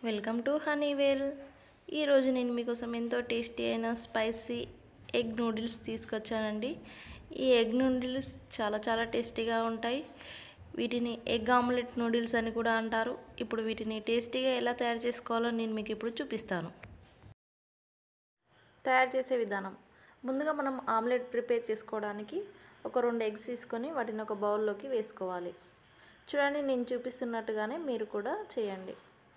welcome to Honeywell ఈరోజు నేను మీకోసం ఎంతో టేస్టీ అయిన స్పైసీ ఎగ్ నూడిల్స్ తీసుకొచ్చానండి ఈ ఎగ్ నూడిల్స్ చాలా చాలా టేస్టీగా ఉంటాయి వీటిని ఎగ్ ఆమ్లెట్ నూడిల్స్ అని కూడా అంటారు ఇప్పుడు వీటిని టేస్టీగా ఎలా తయారు చేసుకోవాలో నేను మీకు ఇప్పుడు చూపిస్తాను తయారు చేసే విధానం ముందుగా మనం ఆమ్లెట్ ప్రిపేర్ చేసుకోవడానికి ఒక రెండు ఎగ్స్ తీసుకొని వాటిని ఒక బౌల్లోకి వేసుకోవాలి చూడండి నేను చూపిస్తున్నట్టుగానే మీరు కూడా చేయండి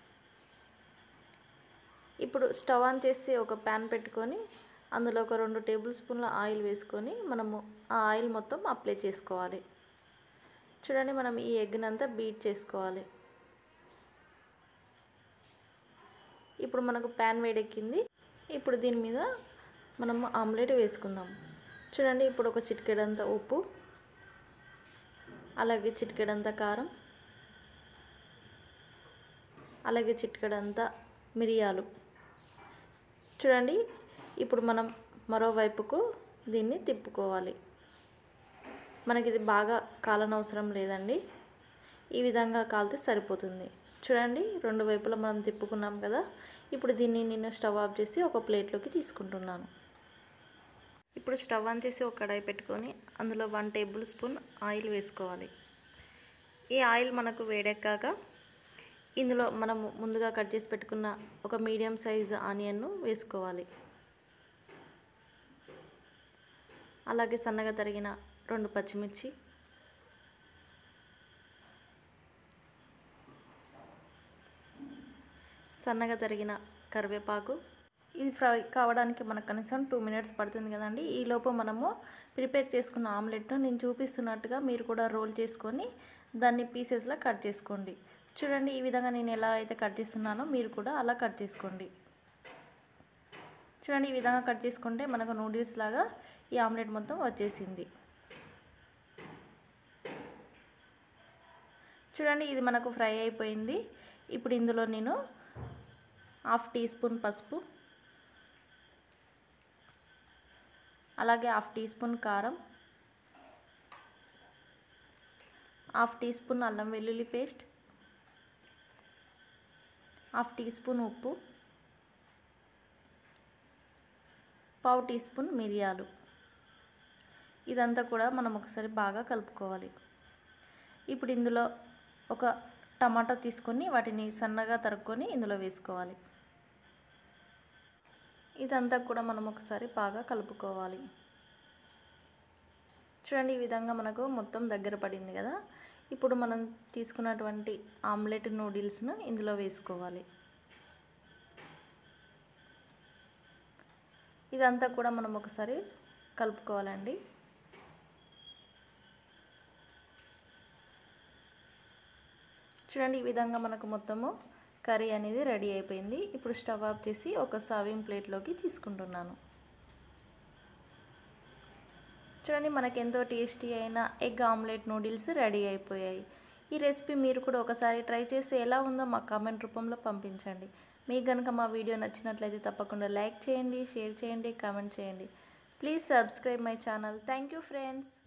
ఇప్పుడు స్టవ్ ఆన్ చేసి ఒక ప్యాన్ పెట్టుకొని అందులో ఒక రెండు టేబుల్ స్పూన్ల ఆయిల్ వేసుకొని మనము ఆ ఆయిల్ మొత్తం అప్లై చేసుకోవాలి చూడండి మనం ఈ ఎగ్ని అంతా బీట్ చేసుకోవాలి ఇప్పుడు మనకు ప్యాన్ వేడెక్కింది ఇప్పుడు దీని మీద మనము ఆమ్లెట్ వేసుకుందాం చూడండి ఇప్పుడు ఒక చిటికెడంత ఉప్పు అలాగే చిటికెడంత కారం అలాగే చిటికెడంత మిరియాలు చూడండి ఇప్పుడు మనం మరోవైపుకు దీన్ని తిప్పుకోవాలి మనకి ఇది బాగా కాలనవసరం లేదండి ఈ విధంగా కాలితే సరిపోతుంది చూడండి రెండు వైపులా మనం తిప్పుకున్నాం కదా ఇప్పుడు దీన్ని నేను స్టవ్ ఆఫ్ చేసి ఒక ప్లేట్లోకి తీసుకుంటున్నాను ఇప్పుడు స్టవ్ ఆన్ చేసి ఒక కడాయి పెట్టుకొని అందులో వన్ టేబుల్ స్పూన్ ఆయిల్ వేసుకోవాలి ఈ ఆయిల్ మనకు వేడెక్కాక ఇందులో మనం ముందుగా కట్ చేసి పెట్టుకున్న ఒక మీడియం సైజ్ ఆనియన్ను వేసుకోవాలి అలాగే సన్నగా తరిగిన రెండు పచ్చిమిర్చి సన్నగా తరిగిన కరివేపాకు ఇది ఫ్రై కావడానికి మనకు కనీసం టూ మినిట్స్ పడుతుంది కదండి ఈ లోపు మనము ప్రిపేర్ చేసుకున్న ఆమ్లెట్ను నేను చూపిస్తున్నట్టుగా మీరు కూడా రోల్ చేసుకొని దాన్ని పీసెస్లా కట్ చేసుకోండి చూడండి ఈ విధంగా నేను ఎలా అయితే కట్ చేస్తున్నానో మీరు కూడా అలా కట్ చేసుకోండి చూడండి ఈ విధంగా కట్ చేసుకుంటే మనకు నూడిల్స్ లాగా ఈ ఆమ్లెట్ మొత్తం వచ్చేసింది చూడండి ఇది మనకు ఫ్రై అయిపోయింది ఇప్పుడు ఇందులో నేను హాఫ్ టీ స్పూన్ పసుపు అలాగే హాఫ్ టీ స్పూన్ కారం హాఫ్ టీ స్పూన్ అల్లం వెల్లుల్లి పేస్ట్ హాఫ్ టీ స్పూన్ ఉప్పు పావు టీ స్పూన్ మిరియాలు ఇదంతా కూడా మనం ఒకసారి బాగా కలుపుకోవాలి ఇప్పుడు ఇందులో ఒక టమాటా తీసుకొని వాటిని సన్నగా తరుక్కొని ఇందులో వేసుకోవాలి ఇదంతా కూడా మనం ఒకసారి బాగా కలుపుకోవాలి చూడండి ఈ విధంగా మనకు మొత్తం దగ్గర పడింది కదా ఇప్పుడు మనం తీసుకున్నటువంటి ఆమ్లెట్ నూడిల్స్ను ఇందులో వేసుకోవాలి ఇదంతా కూడా మనం ఒకసారి కలుపుకోవాలండి చూడండి ఈ విధంగా మనకు మొత్తము కర్రీ అనేది రెడీ అయిపోయింది ఇప్పుడు స్టవ్ ఆఫ్ చేసి ఒక సర్వింగ్ ప్లేట్లోకి తీసుకుంటున్నాను చూడండి మనకి ఎంతో టేస్టీ అయిన ఎగ్ ఆమ్లెట్ నూడిల్స్ రెడీ అయిపోయాయి ఈ రెసిపీ మీరు కూడా ఒకసారి ట్రై చేసి ఎలా ఉందో మా కామెంట్ రూపంలో పంపించండి మీకు కనుక మా వీడియో నచ్చినట్లయితే తప్పకుండా లైక్ చేయండి షేర్ చేయండి కామెంట్ చేయండి please subscribe my channel thank you friends